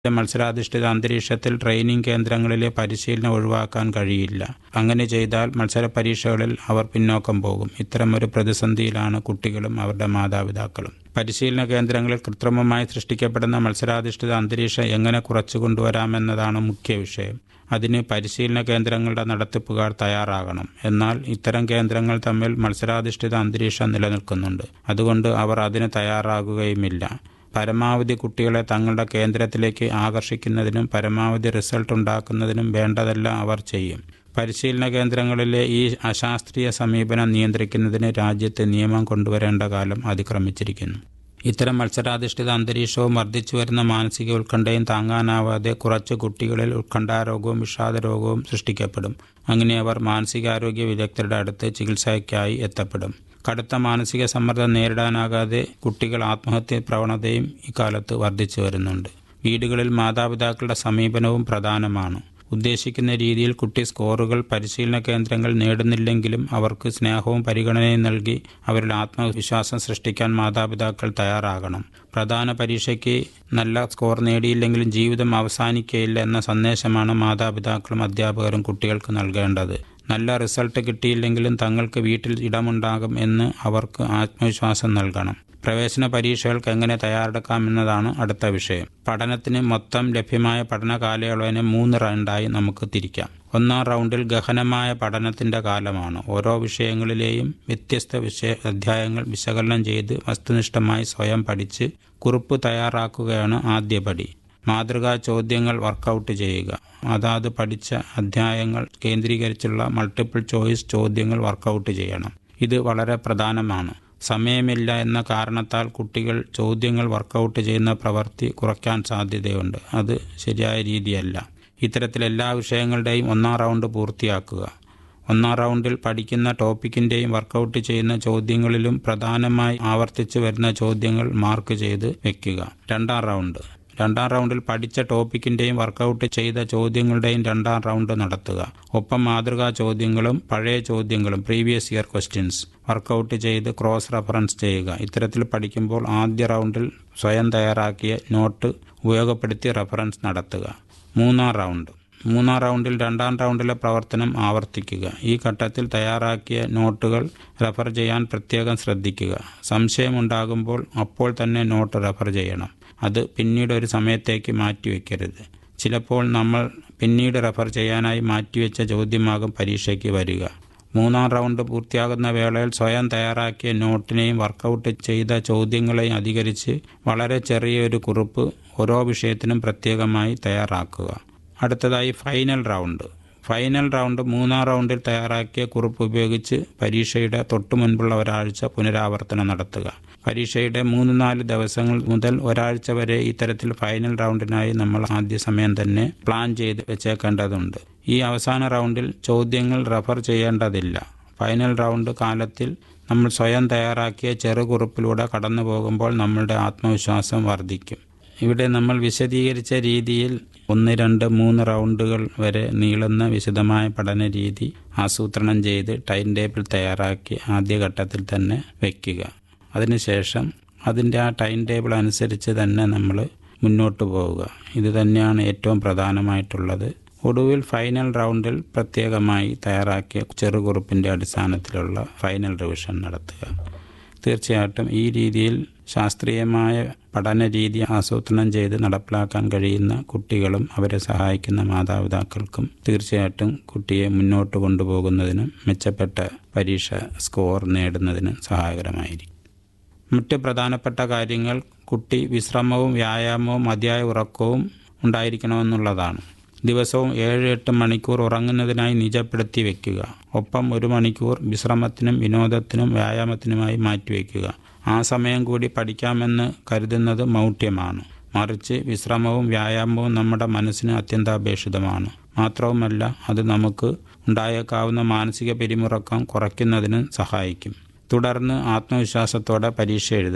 മത്സരാധിഷ്ഠിത അന്തരീക്ഷത്തിൽ ട്രെയിനിങ് കേന്ദ്രങ്ങളിലെ പരിശീലനം ഒഴിവാക്കാൻ കഴിയില്ല അങ്ങനെ ചെയ്താൽ മത്സര പരീക്ഷകളിൽ അവർ പിന്നോക്കം പോകും ഇത്തരമൊരു പ്രതിസന്ധിയിലാണ് കുട്ടികളും അവരുടെ മാതാപിതാക്കളും പരിശീലന കേന്ദ്രങ്ങളിൽ കൃത്രിമമായി സൃഷ്ടിക്കപ്പെടുന്ന മത്സരാധിഷ്ഠിത അന്തരീക്ഷം എങ്ങനെ കുറച്ചു കൊണ്ടുവരാമെന്നതാണ് മുഖ്യ വിഷയം അതിന് പരിശീലന കേന്ദ്രങ്ങളുടെ നടത്തിപ്പുകാർ തയ്യാറാകണം എന്നാൽ ഇത്തരം കേന്ദ്രങ്ങൾ തമ്മിൽ മത്സരാധിഷ്ഠിത അന്തരീക്ഷം നിലനിൽക്കുന്നുണ്ട് അതുകൊണ്ട് അവർ അതിന് തയ്യാറാകുകയുമില്ല പരമാവധി കുട്ടികളെ തങ്ങളുടെ കേന്ദ്രത്തിലേക്ക് ആകർഷിക്കുന്നതിനും പരമാവധി റിസൾട്ട് ഉണ്ടാക്കുന്നതിനും വേണ്ടതെല്ലാം അവർ ചെയ്യും പരിശീലന കേന്ദ്രങ്ങളിലെ ഈ അശാസ്ത്രീയ സമീപനം നിയന്ത്രിക്കുന്നതിന് രാജ്യത്ത് നിയമം കൊണ്ടുവരേണ്ട കാലം അതിക്രമിച്ചിരിക്കുന്നു ഇത്തരം മത്സരാധിഷ്ഠിത അന്തരീക്ഷവും വർദ്ധിച്ചു വരുന്ന മാനസിക ഉത്കണ്ഠയും താങ്ങാനാവാതെ കുറച്ച് കുട്ടികളിൽ ഉത്കണ്ഠാരോഗവും വിഷാദരോഗവും സൃഷ്ടിക്കപ്പെടും അങ്ങനെ അവർ മാനസികാരോഗ്യ വിദഗ്ധരുടെ അടുത്ത് ചികിത്സയ്ക്കായി എത്തപ്പെടും കടുത്ത മാനസിക സമ്മർദ്ദം നേരിടാനാകാതെ കുട്ടികൾ ആത്മഹത്യ പ്രവണതയും ഇക്കാലത്ത് വർദ്ധിച്ചു വരുന്നുണ്ട് വീടുകളിൽ മാതാപിതാക്കളുടെ സമീപനവും പ്രധാനമാണ് ഉദ്ദേശിക്കുന്ന രീതിയിൽ കുട്ടി സ്കോറുകൾ പരിശീലന കേന്ദ്രങ്ങൾ നേടുന്നില്ലെങ്കിലും അവർക്ക് സ്നേഹവും പരിഗണനയും നൽകി അവരുടെ ആത്മവിശ്വാസം സൃഷ്ടിക്കാൻ മാതാപിതാക്കൾ തയ്യാറാകണം പ്രധാന പരീക്ഷയ്ക്ക് നല്ല സ്കോർ നേടിയില്ലെങ്കിലും ജീവിതം അവസാനിക്കുകയില്ല എന്ന സന്ദേശമാണ് മാതാപിതാക്കളും അധ്യാപകരും കുട്ടികൾക്ക് നൽകേണ്ടത് നല്ല റിസൾട്ട് കിട്ടിയില്ലെങ്കിലും തങ്ങൾക്ക് വീട്ടിൽ ഇടമുണ്ടാകും എന്ന് അവർക്ക് ആത്മവിശ്വാസം നൽകണം പ്രവേശന പരീക്ഷകൾക്ക് എങ്ങനെ തയ്യാറെടുക്കാമെന്നതാണ് അടുത്ത വിഷയം പഠനത്തിന് മൊത്തം ലഭ്യമായ പഠന കാലയളവിനെ മൂന്ന് റൗണ്ടായി നമുക്ക് തിരിക്കാം ഒന്നാം റൗണ്ടിൽ ഗഹനമായ പഠനത്തിന്റെ കാലമാണ് ഓരോ വിഷയങ്ങളിലെയും വ്യത്യസ്ത വിഷയ അധ്യായങ്ങൾ വിശകലനം ചെയ്ത് വസ്തുനിഷ്ഠമായി സ്വയം പഠിച്ച് കുറിപ്പ് തയ്യാറാക്കുകയാണ് ആദ്യപടി മാതൃകാ ചോദ്യങ്ങൾ വർക്കൗട്ട് ചെയ്യുക അതാത് പഠിച്ച അധ്യായങ്ങൾ കേന്ദ്രീകരിച്ചുള്ള മൾട്ടിപ്പിൾ ചോയ്സ് ചോദ്യങ്ങൾ വർക്കൗട്ട് ചെയ്യണം ഇത് വളരെ പ്രധാനമാണ് സമയമില്ല എന്ന കാരണത്താൽ കുട്ടികൾ ചോദ്യങ്ങൾ വർക്കൗട്ട് ചെയ്യുന്ന പ്രവൃത്തി കുറയ്ക്കാൻ സാധ്യതയുണ്ട് അത് ശരിയായ രീതിയല്ല ഇത്തരത്തിൽ എല്ലാ വിഷയങ്ങളുടെയും ഒന്നാം റൗണ്ട് പൂർത്തിയാക്കുക ഒന്നാം റൗണ്ടിൽ പഠിക്കുന്ന ടോപ്പിക്കിൻ്റെയും വർക്കൗട്ട് ചെയ്യുന്ന ചോദ്യങ്ങളിലും പ്രധാനമായി ആവർത്തിച്ചു വരുന്ന ചോദ്യങ്ങൾ മാർക്ക് ചെയ്ത് വെക്കുക രണ്ടാം റൗണ്ട് രണ്ടാം റൗണ്ടിൽ പഠിച്ച ടോപ്പിക്കിൻ്റെയും വർക്കൗട്ട് ചെയ്ത ചോദ്യങ്ങളുടെയും രണ്ടാം റൗണ്ട് നടത്തുക ഒപ്പം മാതൃകാ ചോദ്യങ്ങളും പഴയ ചോദ്യങ്ങളും പ്രീവിയസ് ഇയർ ക്വസ്റ്റ്യൻസ് വർക്കൗട്ട് ചെയ്ത് ക്രോസ് റെഫറൻസ് ചെയ്യുക ഇത്തരത്തിൽ പഠിക്കുമ്പോൾ ആദ്യ റൗണ്ടിൽ സ്വയം തയ്യാറാക്കിയ നോട്ട് ഉപയോഗപ്പെടുത്തി റെഫറൻസ് നടത്തുക മൂന്നാം റൗണ്ട് മൂന്നാം റൗണ്ടിൽ രണ്ടാം റൗണ്ടിലെ പ്രവർത്തനം ആവർത്തിക്കുക ഈ ഘട്ടത്തിൽ തയ്യാറാക്കിയ നോട്ടുകൾ റെഫർ ചെയ്യാൻ പ്രത്യേകം ശ്രദ്ധിക്കുക സംശയമുണ്ടാകുമ്പോൾ അപ്പോൾ തന്നെ നോട്ട് റെഫർ ചെയ്യണം അത് പിന്നീട് ഒരു സമയത്തേക്ക് മാറ്റിവെക്കരുത് ചിലപ്പോൾ നമ്മൾ പിന്നീട് റെഫർ ചെയ്യാനായി മാറ്റിവെച്ച ചോദ്യമാകും പരീക്ഷയ്ക്ക് വരിക മൂന്നാം റൗണ്ട് പൂർത്തിയാകുന്ന വേളയിൽ സ്വയം തയ്യാറാക്കിയ നോട്ടിനെയും വർക്കൗട്ട് ചെയ്ത ചോദ്യങ്ങളെയും അധികരിച്ച് വളരെ ചെറിയൊരു കുറിപ്പ് ഓരോ വിഷയത്തിനും പ്രത്യേകമായി തയ്യാറാക്കുക അടുത്തതായി ഫൈനൽ റൗണ്ട് ഫൈനൽ റൗണ്ട് മൂന്നാം റൗണ്ടിൽ തയ്യാറാക്കിയ കുറിപ്പ് ഉപയോഗിച്ച് പരീക്ഷയുടെ തൊട്ടു മുൻപുള്ള ഒരാഴ്ച പുനരാവർത്തനം നടത്തുക പരീക്ഷയുടെ മൂന്ന് നാല് ദിവസങ്ങൾ മുതൽ ഒരാഴ്ച വരെ ഇത്തരത്തിൽ ഫൈനൽ റൗണ്ടിനായി നമ്മൾ ആദ്യ സമയം തന്നെ പ്ലാൻ ചെയ്ത് വെച്ചേക്കേണ്ടതുണ്ട് ഈ അവസാന റൗണ്ടിൽ ചോദ്യങ്ങൾ റെഫർ ചെയ്യേണ്ടതില്ല ഫൈനൽ റൗണ്ട് കാലത്തിൽ നമ്മൾ സ്വയം തയ്യാറാക്കിയ ചെറുകുറിപ്പിലൂടെ കടന്നു പോകുമ്പോൾ നമ്മളുടെ ആത്മവിശ്വാസം വർദ്ധിക്കും ഇവിടെ നമ്മൾ വിശദീകരിച്ച രീതിയിൽ ഒന്ന് രണ്ട് മൂന്ന് റൗണ്ടുകൾ വരെ നീളുന്ന വിശദമായ പഠന രീതി ആസൂത്രണം ചെയ്ത് ടൈം ടേബിൾ തയ്യാറാക്കി ആദ്യഘട്ടത്തിൽ തന്നെ വയ്ക്കുക അതിനുശേഷം അതിൻ്റെ ആ ടൈം ടേബിൾ അനുസരിച്ച് തന്നെ നമ്മൾ മുന്നോട്ട് പോവുക ഇത് തന്നെയാണ് ഏറ്റവും പ്രധാനമായിട്ടുള്ളത് ഒടുവിൽ ഫൈനൽ റൗണ്ടിൽ പ്രത്യേകമായി തയ്യാറാക്കിയ ചെറുകുറിപ്പിൻ്റെ അടിസ്ഥാനത്തിലുള്ള ഫൈനൽ റിവിഷൻ നടത്തുക തീർച്ചയായിട്ടും ഈ രീതിയിൽ ശാസ്ത്രീയമായ പഠന രീതി ആസൂത്രണം ചെയ്ത് നടപ്പിലാക്കാൻ കഴിയുന്ന കുട്ടികളും അവരെ സഹായിക്കുന്ന മാതാപിതാക്കൾക്കും തീർച്ചയായിട്ടും കുട്ടിയെ മുന്നോട്ട് കൊണ്ടുപോകുന്നതിനും മെച്ചപ്പെട്ട പരീക്ഷ സ്കോർ നേടുന്നതിനും സഹായകരമായിരിക്കും മറ്റ് പ്രധാനപ്പെട്ട കാര്യങ്ങൾ കുട്ടി വിശ്രമവും വ്യായാമവും മതിയായ ഉറക്കവും ഉണ്ടായിരിക്കണമെന്നുള്ളതാണ് ദിവസവും ഏഴ് എട്ട് മണിക്കൂർ ഉറങ്ങുന്നതിനായി നിജപ്പെടുത്തി വെക്കുക ഒപ്പം ഒരു മണിക്കൂർ വിശ്രമത്തിനും വിനോദത്തിനും വ്യായാമത്തിനുമായി മാറ്റിവെക്കുക ആ സമയം കൂടി പഠിക്കാമെന്ന് കരുതുന്നത് മൗഢ്യമാണ് മറിച്ച് വിശ്രമവും വ്യായാമവും നമ്മുടെ മനസ്സിന് അത്യന്താപേക്ഷിതമാണ് മാത്രവുമല്ല അത് നമുക്ക് ഉണ്ടായേക്കാവുന്ന മാനസിക പിരിമുറക്കം കുറയ്ക്കുന്നതിന് സഹായിക്കും തുടർന്ന് ആത്മവിശ്വാസത്തോടെ പരീക്ഷ എഴുതുക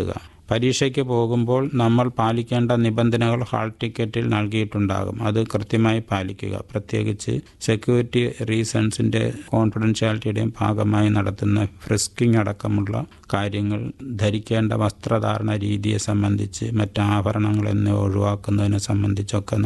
പരീക്ഷയ്ക്ക് പോകുമ്പോൾ നമ്മൾ പാലിക്കേണ്ട നിബന്ധനകൾ ഹാൾ ടിക്കറ്റിൽ നൽകിയിട്ടുണ്ടാകും അത് കൃത്യമായി പാലിക്കുക പ്രത്യേകിച്ച് സെക്യൂരിറ്റി റീസൺസിൻ്റെ കോൺഫിഡൻഷ്യാലിറ്റിയുടെയും ഭാഗമായി നടത്തുന്ന ഫ്രിസ്കിംഗ് അടക്കമുള്ള കാര്യങ്ങൾ ധരിക്കേണ്ട വസ്ത്രധാരണ രീതിയെ സംബന്ധിച്ച് മറ്റ് ആഭരണങ്ങൾ എന്നിവ ഒഴിവാക്കുന്നതിനെ സംബന്ധിച്ചൊക്കെ